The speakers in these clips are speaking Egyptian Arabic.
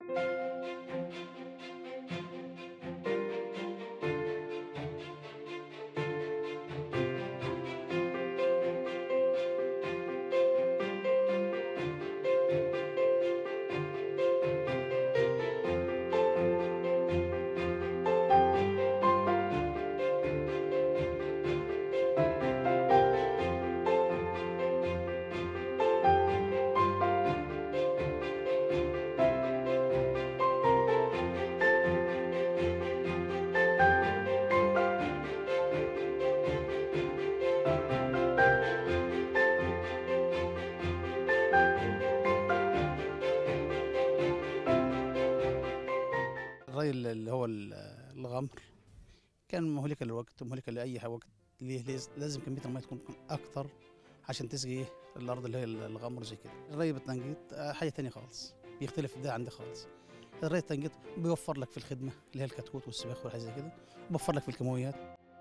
الري اللي هو ال- الغمر كان مهلكة للوقت ومهلكة لأي وقت ليه ليه- لازم كمية المية تكون أكتر عشان تسقي الأرض اللي هي الغمر زي كده الري بالتنقيط آه، حاجة تانية خالص بيختلف ده عن ده خالص الري التنقيط بيوفر لك في الخدمة اللي هي الكتكوت والسباخ والحاجات زي كده بيوفر لك في الكيماويات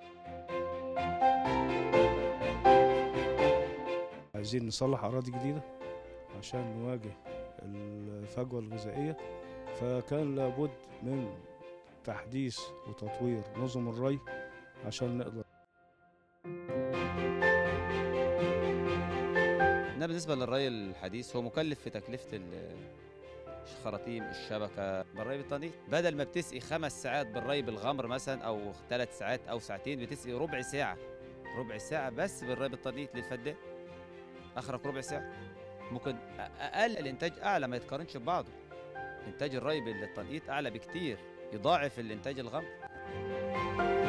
عايزين نصلح أراضي جديدة عشان نواجه الفجوة الغذائية فكان لابد من تحديث وتطوير نظم الري عشان نقدر إنما بالنسبة للري الحديث هو مكلف في تكلفة ال- الخراطيم الشبكة بالري بالتنقيط بدل ما بتسقي خمس ساعات بالري بالغمر مثلا أو ثلاث ساعات أو ساعتين بتسقي ربع ساعة ربع ساعة بس بالري بالتنقيط للفدان آخرك ربع ساعة ممكن أ- أقل الإنتاج أعلى ما يتقارنش ببعضه إنتاج الري بالتنقيط أعلى بكتير يضاعف الإنتاج الغمر